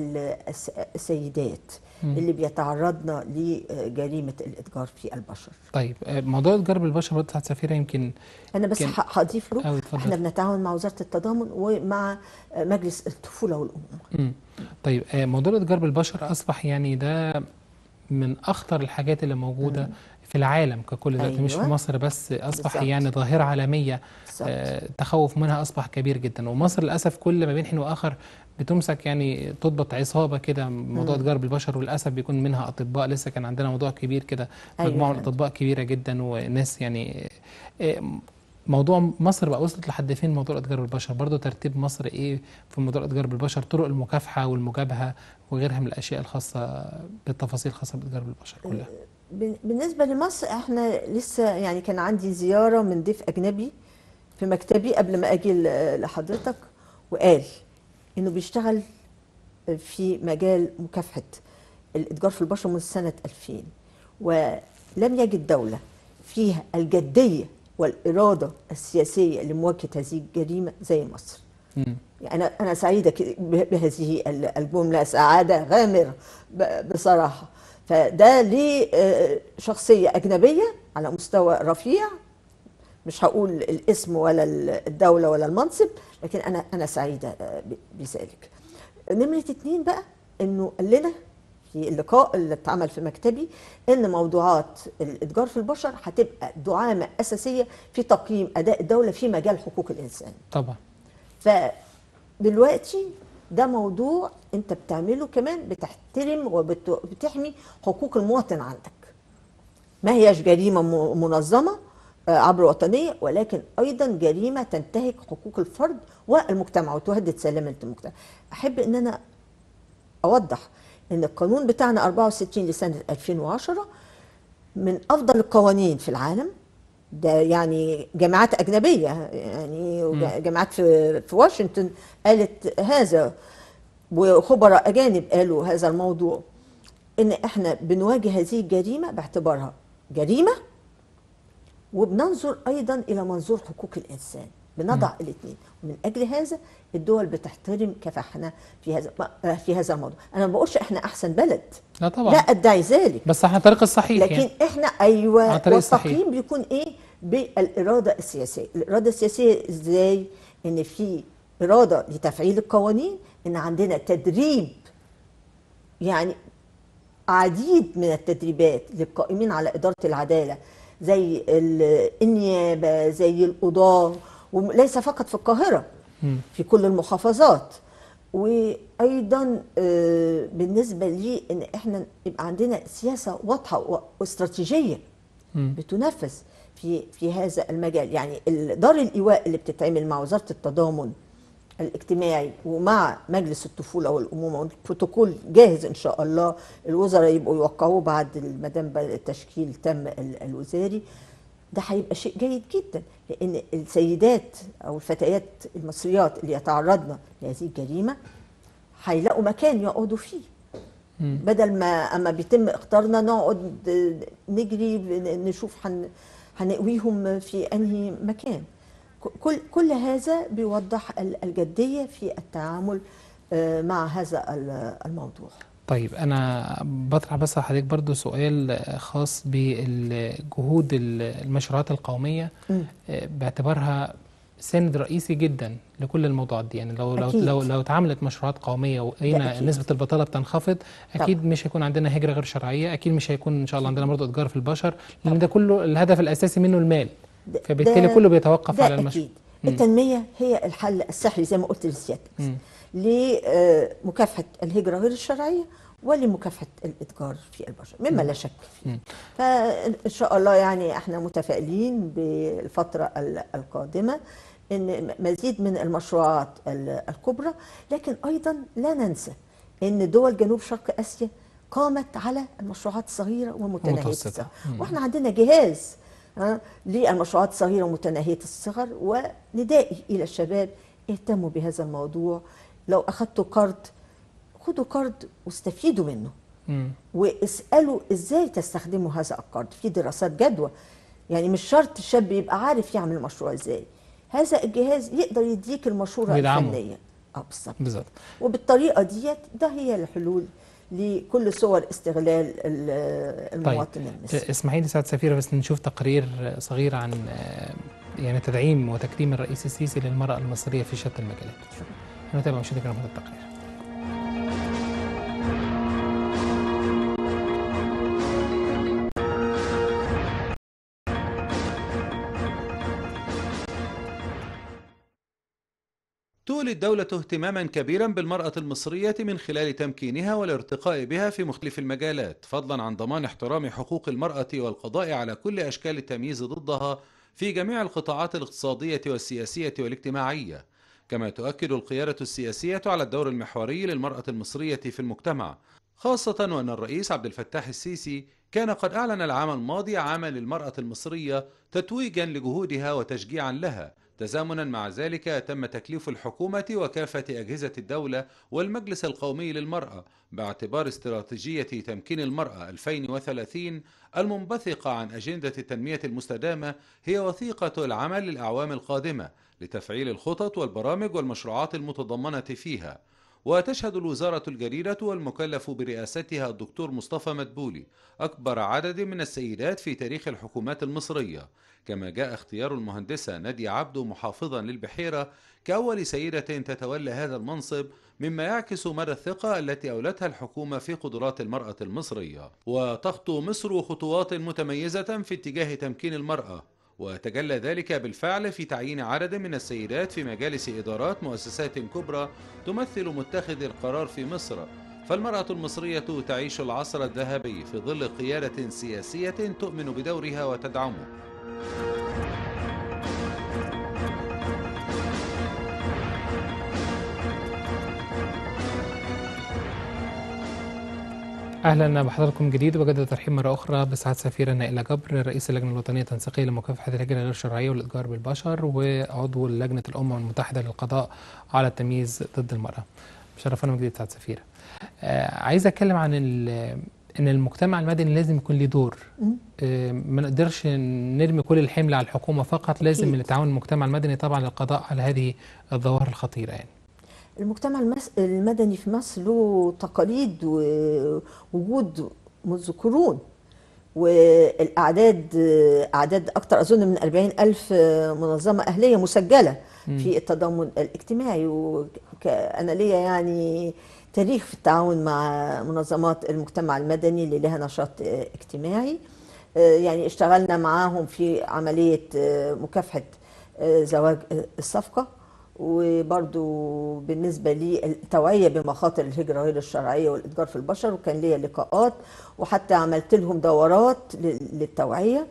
[SPEAKER 2] للسيدات
[SPEAKER 1] مم.
[SPEAKER 2] اللي بيتعرضن لجريمة الإتجار في البشر
[SPEAKER 1] طيب آه، موضوع الاتجار بالبشر برضه سعاده سفيره يمكن
[SPEAKER 2] أنا بس
[SPEAKER 1] كان-
[SPEAKER 2] ح- هضيف له
[SPEAKER 1] أوي، اتفضل.
[SPEAKER 2] احنا بنتعاون مع وزارة التضامن ومع مجلس الطفولة والأمومة
[SPEAKER 1] مم. طيب آه، موضوع الاتجار بالبشر اصبح يعني ده من اخطر الحاجات اللي موجوده في العالم ككل دلوقتي مش في
[SPEAKER 2] أيوة.
[SPEAKER 1] مصر بس اصبح
[SPEAKER 2] بالظبط.
[SPEAKER 1] يعني ظاهره عالميه
[SPEAKER 2] بالظبط.
[SPEAKER 1] آه، التخوف منها اصبح كبير جدا ومصر للاسف كل ما بين حين واخر بتمسك يعني تضبط عصابه كده موضوع الاتجار بالبشر وللاسف بيكون منها اطباء لسه كان عندنا موضوع كبير كده
[SPEAKER 2] أيوة
[SPEAKER 1] مجموعه من
[SPEAKER 2] فعلا.
[SPEAKER 1] الاطباء كبيره جدا وناس يعني آه، موضوع مصر بقى وصلت لحد فين موضوع الاتجار بالبشر برضه ترتيب مصر ايه في موضوع الاتجار بالبشر طرق المكافحه والمجابهه وغيرها من الاشياء الخاصه بالتفاصيل الخاصه بالاتجار بالبشر كلها
[SPEAKER 2] بن- بالنسبة لمصر احنا لسه يعني كان عندي زيارة من ضيف أجنبي في مكتبي قبل ما أجي ل- لحضرتك وقال إنه بيشتغل في مجال مكافحة الإتجار في البشر منذ سنة 2000 ولم يجد دولة فيها الجدية والإرادة السياسية لمواجهة هذه الجريمة زي مصر
[SPEAKER 1] مم.
[SPEAKER 2] يعني أنا أنا سعيدة ك- ب- بهذه ال- الجملة سعادة غامرة ب- بصراحة فده ليه آه، شخصية أجنبية على مستوى رفيع مش هقول الاسم ولا الدولة ولا المنصب لكن أنا أنا سعيدة آه، ب- بذلك. نمرة اتنين بقى إنه قال لنا في اللقاء اللي اتعمل في مكتبي إن موضوعات الإتجار في البشر هتبقى دعامة أساسية في تقييم أداء الدولة في مجال حقوق الإنسان.
[SPEAKER 1] طبعا
[SPEAKER 2] فدلوقتي ده موضوع انت بتعمله كمان بتحترم وبتحمي حقوق المواطن عندك ما هياش جريمة م- منظمة آه، عبر وطنية ولكن أيضا جريمة تنتهك حقوق الفرد والمجتمع وتهدد سلامة المجتمع أحب أن أنا أوضح أن القانون بتاعنا 64 لسنة 2010 من أفضل القوانين في العالم ده يعني جامعات أجنبية يعني وجا- جامعات في في واشنطن قالت هذا وخبراء أجانب قالوا هذا الموضوع إن إحنا بنواجه هذه الجريمة باعتبارها جريمة وبننظر أيضا إلى منظور حقوق الإنسان بنضع الاثنين ومن أجل هذا الدول بتحترم كفاحنا في هذا في هذا الموضوع أنا ما بقولش إحنا أحسن بلد
[SPEAKER 1] لا طبعا
[SPEAKER 2] لا أدعي ذلك
[SPEAKER 1] بس احنا الطريق الصحيح
[SPEAKER 2] لكن
[SPEAKER 1] يعني.
[SPEAKER 2] احنا ايوه
[SPEAKER 1] على الطريق الصحيح.
[SPEAKER 2] والتقييم بيكون ايه بالاراده السياسيه الاراده السياسيه ازاي ان في اراده لتفعيل القوانين ان عندنا تدريب يعني عديد من التدريبات للقائمين على اداره العداله زي ال- النيابه زي القضاه وليس فقط في القاهره في كل المحافظات وايضا آه، بالنسبه لي ان احنا يبقى عندنا سياسه واضحه و- واستراتيجيه بتنفذ في في هذا المجال يعني ال- دار الايواء اللي بتتعمل مع وزاره التضامن الاجتماعي ومع مجلس الطفوله والامومه والبروتوكول جاهز ان شاء الله الوزراء يبقوا يوقعوه بعد ما دام بقى التشكيل تم ال- الوزاري ده هيبقى شيء جيد جدا لان السيدات او الفتيات المصريات اللي يتعرضن لهذه الجريمه هيلاقوا مكان يقعدوا فيه بدل ما اما بيتم اختارنا نقعد نجري نشوف هن هنقويهم في انهي مكان ك- كل كل هذا بيوضح ال- الجديه في التعامل آه، مع هذا ال- الموضوع
[SPEAKER 1] طيب انا بطرح بس على حضرتك برضو سؤال خاص بالجهود المشروعات القوميه
[SPEAKER 2] مم.
[SPEAKER 1] باعتبارها سند رئيسي جدا لكل الموضوعات دي يعني لو لو
[SPEAKER 2] أكيد.
[SPEAKER 1] لو, لو اتعملت مشروعات قوميه
[SPEAKER 2] ده
[SPEAKER 1] ولقينا
[SPEAKER 2] أكيد.
[SPEAKER 1] نسبه البطاله بتنخفض اكيد مش هيكون عندنا هجره غير شرعيه اكيد مش هيكون ان شاء الله عندنا برضه اتجار في البشر لان ده كله الهدف الاساسي منه المال
[SPEAKER 2] ده-
[SPEAKER 1] فبالتالي
[SPEAKER 2] ده-
[SPEAKER 1] كله بيتوقف
[SPEAKER 2] ده
[SPEAKER 1] على المشروع
[SPEAKER 2] اكيد التنميه هي الحل السحري زي ما قلت لسيادتك
[SPEAKER 1] مم.
[SPEAKER 2] لمكافحه الهجره غير الشرعيه ولمكافحه الاتجار في البشر مما لا شك فيه
[SPEAKER 1] مم.
[SPEAKER 2] فان شاء الله يعني احنا متفائلين بالفتره ال- القادمه ان مزيد من المشروعات ال- الكبرى لكن ايضا لا ننسى ان دول جنوب شرق اسيا قامت على المشروعات الصغيره ومتناهيه
[SPEAKER 1] ومتوسطة.
[SPEAKER 2] الصغر
[SPEAKER 1] مم.
[SPEAKER 2] واحنا عندنا جهاز ها، للمشروعات الصغيره ومتناهيه الصغر وندائي الى الشباب اهتموا بهذا الموضوع لو اخذتوا قرض خدوا قرض واستفيدوا منه
[SPEAKER 1] مم.
[SPEAKER 2] واسالوا ازاي تستخدموا هذا القرض في دراسات جدوى يعني مش شرط الشاب يبقى عارف يعمل المشروع ازاي هذا الجهاز يقدر يديك المشوره
[SPEAKER 1] ويدعمه.
[SPEAKER 2] الفنيه اه بالظبط
[SPEAKER 1] بالظبط
[SPEAKER 2] وبالطريقه ديت ده هي الحلول لكل صور استغلال ال- المواطن المصري
[SPEAKER 1] اسمحي لي سعاده سفيره بس نشوف تقرير صغير عن آه، يعني تدعيم وتكريم الرئيس السيسي للمراه المصريه في شتى المجالات نتابع مشاهدينا هذا التقرير
[SPEAKER 3] تولي الدولة اهتماما كبيرا بالمرأة المصرية من خلال تمكينها والارتقاء بها في مختلف المجالات فضلا عن ضمان احترام حقوق المرأة والقضاء على كل أشكال التمييز ضدها في جميع القطاعات الاقتصادية والسياسية والاجتماعية كما تؤكد القيادة السياسية على الدور المحوري للمرأة المصرية في المجتمع خاصة وأن الرئيس عبد الفتاح السيسي كان قد أعلن العام الماضي عاما للمرأة المصرية تتويجا لجهودها وتشجيعا لها تزامنا مع ذلك تم تكليف الحكومة وكافة أجهزة الدولة والمجلس القومي للمرأة باعتبار استراتيجية تمكين المرأة 2030 المنبثقة عن أجندة التنمية المستدامة هي وثيقة العمل للأعوام القادمة لتفعيل الخطط والبرامج والمشروعات المتضمنة فيها وتشهد الوزارة الجديدة والمكلف برئاستها الدكتور مصطفى مدبولي أكبر عدد من السيدات في تاريخ الحكومات المصرية كما جاء اختيار المهندسة نادية عبده محافظا للبحيرة كأول سيدة تتولى هذا المنصب مما يعكس مدى الثقة التي أولتها الحكومة في قدرات المرأة المصرية وتخطو مصر خطوات متميزة في اتجاه تمكين المرأة وتجلى ذلك بالفعل في تعيين عدد من السيدات في مجالس إدارات مؤسسات كبرى تمثل متخذ القرار في مصر فالمرأة المصرية تعيش العصر الذهبي في ظل قيادة سياسية تؤمن بدورها وتدعمه
[SPEAKER 1] اهلا بحضراتكم جديد وجدد ترحيب مره اخرى بسعاده سفيره نائله جبر رئيس اللجنه الوطنيه التنسيقيه لمكافحه الهجره غير الشرعيه والاتجار بالبشر وعضو لجنه الامم المتحده للقضاء على التمييز ضد المراه. مشرفانا من جديد سعاده سفيره. آه عايز اتكلم عن ان المجتمع المدني لازم يكون له دور آه ما نقدرش نرمي كل الحمل على الحكومه فقط لازم
[SPEAKER 2] أكيد.
[SPEAKER 1] نتعاون المجتمع المدني طبعا للقضاء على هذه الظواهر الخطيره يعني.
[SPEAKER 2] المجتمع المس... المدني في مصر له تقاليد ووجود منذ قرون والأعداد أعداد أكثر أظن من 40 ألف منظمة أهلية مسجلة في التضامن الاجتماعي وأنا ليا يعني تاريخ في التعاون مع منظمات المجتمع المدني اللي لها نشاط اجتماعي يعني اشتغلنا معاهم في عملية مكافحة زواج الصفقة وبرضو بالنسبة لي التوعية بمخاطر الهجرة غير الشرعية والإتجار في البشر وكان ليا لقاءات وحتى عملت لهم دورات للتوعية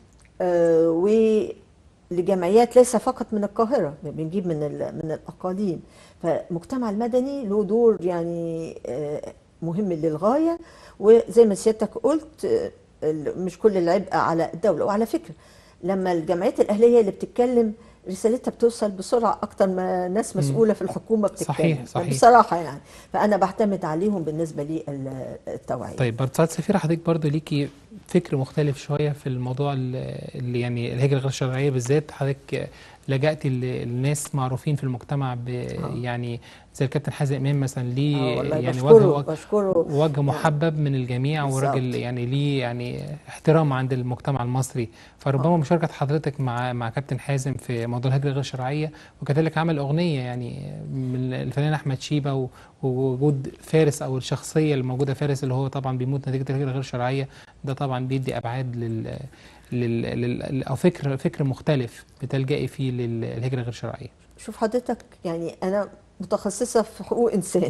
[SPEAKER 2] ولجمعيات ليس فقط من القاهرة بنجيب من من الأقاليم فالمجتمع المدني له دور يعني مهم للغاية وزي ما سيادتك قلت مش كل العبء على الدولة وعلى فكرة لما الجمعيات الأهلية اللي بتتكلم رسالتها بتوصل بسرعه اكتر ما ناس مسؤوله في الحكومه بتتكلم
[SPEAKER 1] صحيح صحيح
[SPEAKER 2] بصراحه يعني فانا بعتمد عليهم بالنسبه لي التوعيه
[SPEAKER 1] طيب برضه سعاده سفيره حضرتك برضه ليكي فكر مختلف شويه في الموضوع اللي يعني الهجره غير الشرعيه بالذات حضرتك لجأتي للناس معروفين في المجتمع ب يعني زي الكابتن حازم امام مثلا ليه يعني
[SPEAKER 2] بشكره
[SPEAKER 1] وجه
[SPEAKER 2] بشكره
[SPEAKER 1] وجه محبب من الجميع وراجل يعني ليه يعني احترام عند المجتمع المصري فربما مشاركه حضرتك مع مع كابتن حازم في موضوع الهجره غير الشرعيه وكذلك عمل اغنيه يعني من الفنان احمد شيبه ووجود فارس او الشخصيه الموجوده فارس اللي هو طبعا بيموت نتيجه الهجره غير الشرعيه ده طبعا بيدي ابعاد لل لل... لل... او فكر فكر مختلف بتلجئي فيه للهجره غير الشرعيه
[SPEAKER 2] شوف حضرتك يعني انا متخصصه في حقوق انسان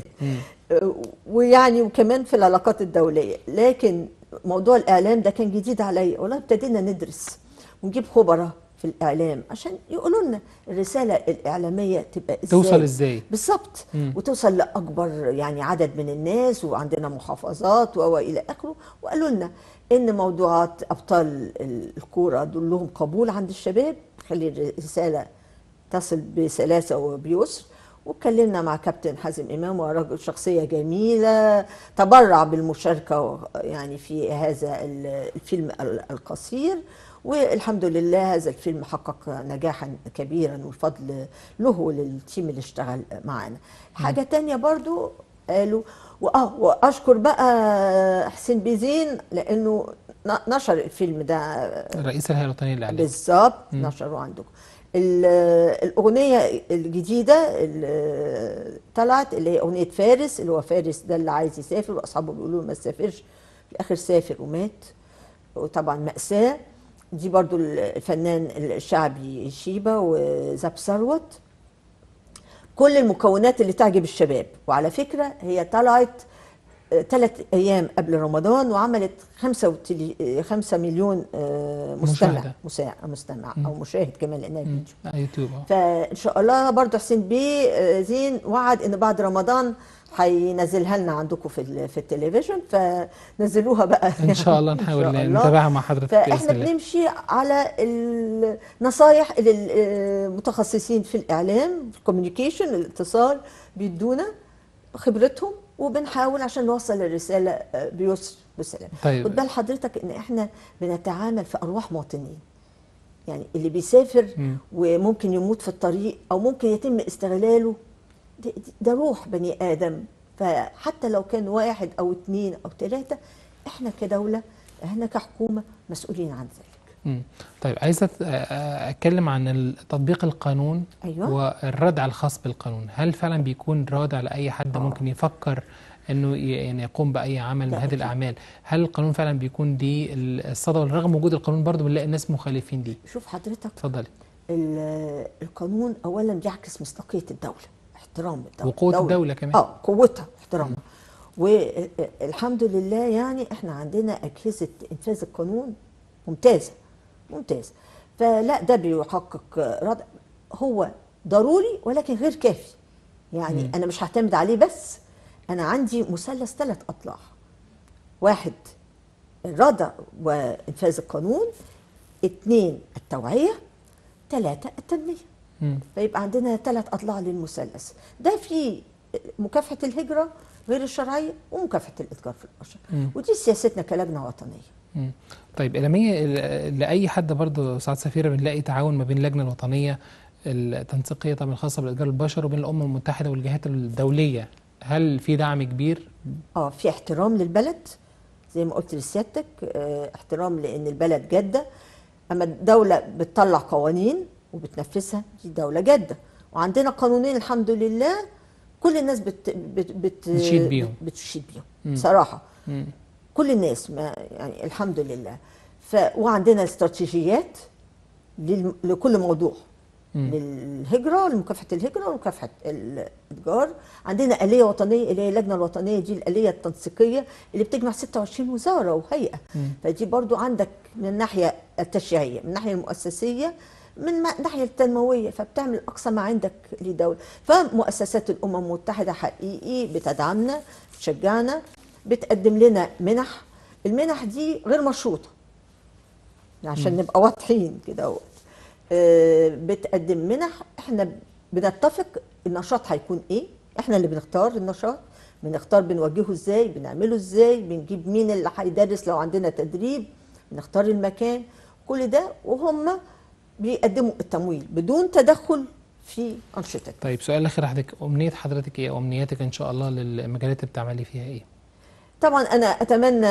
[SPEAKER 2] ويعني وكمان في العلاقات الدوليه لكن موضوع الاعلام ده كان جديد عليا والله ابتدينا ندرس ونجيب خبراء في الاعلام عشان يقولوا لنا الرساله الاعلاميه تبقى ازاي
[SPEAKER 1] توصل ازاي
[SPEAKER 2] بالظبط وتوصل لاكبر يعني عدد من الناس وعندنا محافظات والى اخره وقالوا لنا ان موضوعات ابطال الكوره دول لهم قبول عند الشباب خلي الرساله تصل بسلاسه وبيسر واتكلمنا مع كابتن حازم امام ورجل شخصيه جميله تبرع بالمشاركه يعني في هذا الفيلم القصير والحمد لله هذا الفيلم حقق نجاحا كبيرا والفضل له وللتيم اللي اشتغل معانا حاجه تانية برضو قالوا واه واشكر بقى حسين بيزين لانه نشر الفيلم ده
[SPEAKER 1] رئيس الهيئه الوطنيه للاعلام
[SPEAKER 2] بالظبط نشره عندكم الاغنيه الجديده اللي طلعت اللي هي اغنيه فارس اللي هو فارس ده اللي عايز يسافر واصحابه بيقولوا له ما تسافرش في الاخر سافر ومات وطبعا ماساه دي برضو الفنان الشعبي شيبه وزاب ثروت كل المكونات اللي تعجب الشباب وعلى فكرة هي طلعت ثلاث أيام قبل رمضان وعملت خمسة, وتلي خمسة مليون مستمع مساع مستمع أو مشاهد كمان لأنها فيديو
[SPEAKER 1] يوتيوب
[SPEAKER 2] فإن شاء الله برضو حسين بيه زين وعد إن بعد رمضان هينزلها لنا عندكم في في التلفزيون فنزلوها بقى
[SPEAKER 1] ان شاء الله نحاول نتابعها مع حضرتك
[SPEAKER 2] فاحنا بنمشي على النصايح اللي المتخصصين في الاعلام في الكوميونيكيشن الاتصال بيدونا خبرتهم وبنحاول عشان نوصل الرساله بيسر بسلام
[SPEAKER 1] طيب.
[SPEAKER 2] خد بال حضرتك ان احنا بنتعامل في ارواح مواطنين يعني اللي بيسافر
[SPEAKER 1] م.
[SPEAKER 2] وممكن يموت في الطريق او ممكن يتم استغلاله ده روح بني ادم فحتى لو كان واحد او اثنين او ثلاثه احنا كدوله احنا كحكومه مسؤولين عن ذلك.
[SPEAKER 1] مم. طيب عايزه اتكلم عن تطبيق القانون
[SPEAKER 2] أيوة.
[SPEAKER 1] والردع الخاص بالقانون، هل فعلا بيكون رادع لاي حد
[SPEAKER 2] أوه.
[SPEAKER 1] ممكن يفكر انه يعني يقوم باي عمل من هذه الاعمال، هل القانون فعلا بيكون دي الصدى رغم وجود القانون برضه بنلاقي الناس مخالفين ليه؟
[SPEAKER 2] شوف حضرتك
[SPEAKER 1] اتفضلي.
[SPEAKER 2] القانون اولا بيعكس مصداقيه الدوله. احترام الدوله
[SPEAKER 1] وقوه الدوله, الدولة كمان
[SPEAKER 2] اه قوتها احترامها والحمد لله يعني احنا عندنا اجهزه انفاذ القانون ممتازه ممتازه فلا ده بيحقق ردع هو ضروري ولكن غير كافي يعني
[SPEAKER 1] مم.
[SPEAKER 2] انا مش هعتمد عليه بس انا عندي مثلث ثلاث اضلاع واحد الردع وانفاذ القانون اثنين التوعيه ثلاثه التنميه
[SPEAKER 1] مم.
[SPEAKER 2] فيبقى عندنا ثلاث اضلاع للمثلث ده في مكافحه الهجره غير الشرعيه ومكافحه الاتجار في البشر
[SPEAKER 1] مم.
[SPEAKER 2] ودي سياستنا كلجنه وطنيه
[SPEAKER 1] مم. طيب إلمية ال- لأي حد برضه سعاد سفيرة بنلاقي تعاون ما بين اللجنة الوطنية التنسيقية طبعا الخاصة بالإتجار البشر وبين الأمم المتحدة والجهات الدولية هل في دعم كبير؟
[SPEAKER 2] اه في احترام للبلد زي ما قلت لسيادتك اه احترام لان البلد جاده اما الدوله بتطلع قوانين وبتنفذها دي دوله جاده وعندنا قانونين الحمد لله كل الناس بت بت بت
[SPEAKER 1] بتشيد بيهم.
[SPEAKER 2] بتشيد بيهم
[SPEAKER 1] مم.
[SPEAKER 2] بصراحه
[SPEAKER 1] مم.
[SPEAKER 2] كل الناس ما يعني الحمد لله ف وعندنا استراتيجيات لل- لكل موضوع
[SPEAKER 1] مم.
[SPEAKER 2] للهجرة لمكافحة الهجرة ومكافحة الإتجار عندنا آلية وطنية اللي هي اللجنة الوطنية دي الآلية التنسيقية اللي بتجمع 26 وزارة وهيئة
[SPEAKER 1] مم.
[SPEAKER 2] فدي برضو عندك من الناحية التشريعية من الناحية المؤسسية من ما- الناحية التنموية فبتعمل أقصى ما عندك لدولة فمؤسسات الأمم المتحدة حقيقي بتدعمنا بتشجعنا بتقدم لنا منح المنح دي غير مشروطة عشان نبقى واضحين كده اهوت. آه، بتقدم منح احنا بنتفق النشاط هيكون ايه احنا اللي بنختار النشاط بنختار بنوجهه ازاي بنعمله ازاي بنجيب مين اللي هيدرس لو عندنا تدريب بنختار المكان كل ده وهم بيقدموا التمويل بدون تدخل في انشطتنا
[SPEAKER 1] طيب سؤال آخر حضرتك أمنية حضرتك إيه؟ أمنياتك إن شاء الله للمجالات اللي بتعملي فيها إيه؟
[SPEAKER 2] طبعا انا اتمنى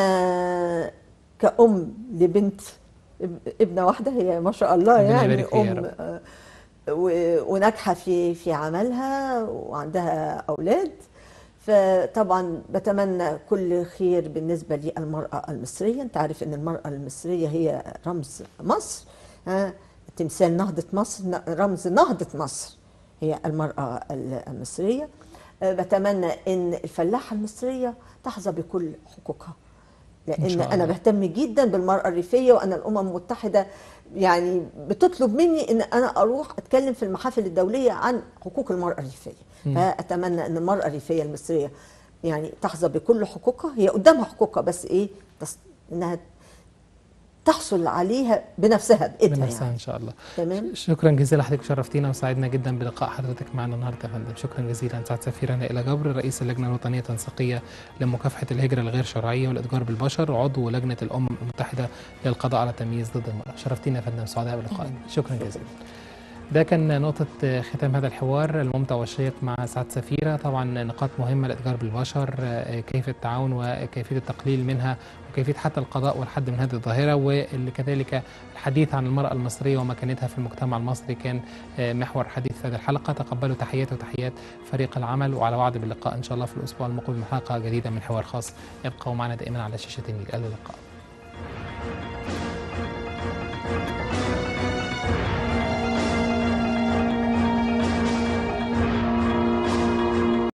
[SPEAKER 2] كأم لبنت ابنه واحده هي ما شاء الله
[SPEAKER 1] ربنا
[SPEAKER 2] يعني
[SPEAKER 1] يبارك فيها يا
[SPEAKER 2] ام
[SPEAKER 1] رب.
[SPEAKER 2] آه، و- وناجحه في في عملها وعندها اولاد فطبعا بتمنى كل خير بالنسبه للمراه المصريه انت عارف ان المراه المصريه هي رمز مصر ها تمثال نهضه مصر ن- رمز نهضه مصر هي المراه المصريه آه، بتمنى ان الفلاحه المصريه تحظى بكل حقوقها
[SPEAKER 1] إن
[SPEAKER 2] لان
[SPEAKER 1] شاء
[SPEAKER 2] انا
[SPEAKER 1] الله.
[SPEAKER 2] بهتم جدا بالمراه الريفيه وان الامم المتحده يعني بتطلب مني ان انا اروح اتكلم في المحافل الدوليه عن حقوق المراه الريفيه
[SPEAKER 1] مم.
[SPEAKER 2] فاتمنى ان المراه الريفيه المصريه يعني تحظى بكل حقوقها هي قدامها حقوقها بس ايه تس- انها تحصل عليها بنفسها بايدها
[SPEAKER 1] بنفسها
[SPEAKER 2] يعني
[SPEAKER 1] إن شاء الله
[SPEAKER 2] تمام
[SPEAKER 1] شكرا جزيلا حضرتك شرفتينا وسعدنا جدا بلقاء حضرتك معنا النهارده يا فندم شكرا جزيلا سعد سفيرة نائلة جبر رئيس اللجنه الوطنيه التنسيقيه لمكافحه الهجره الغير شرعيه والاتجار بالبشر وعضو لجنه الامم المتحده للقضاء على التمييز ضد المراه شرفتينا يا فندم سعداء بلقائك شكرا جزيلا ده كان نقطة ختام هذا الحوار الممتع والشيق مع سعد سفيرة طبعا نقاط مهمة الإتجار بالبشر آه، كيف التعاون وكيفية التقليل منها وكيفية حتى القضاء والحد من هذه الظاهرة وكذلك الحديث عن المرأة المصرية ومكانتها في المجتمع المصري كان آه، محور حديث في هذه الحلقة تقبلوا تحياتي وتحيات فريق العمل وعلى وعد باللقاء إن شاء الله في الأسبوع المقبل من حلقة جديدة من حوار خاص ابقوا معنا دائما على شاشة النيل إلى اللقاء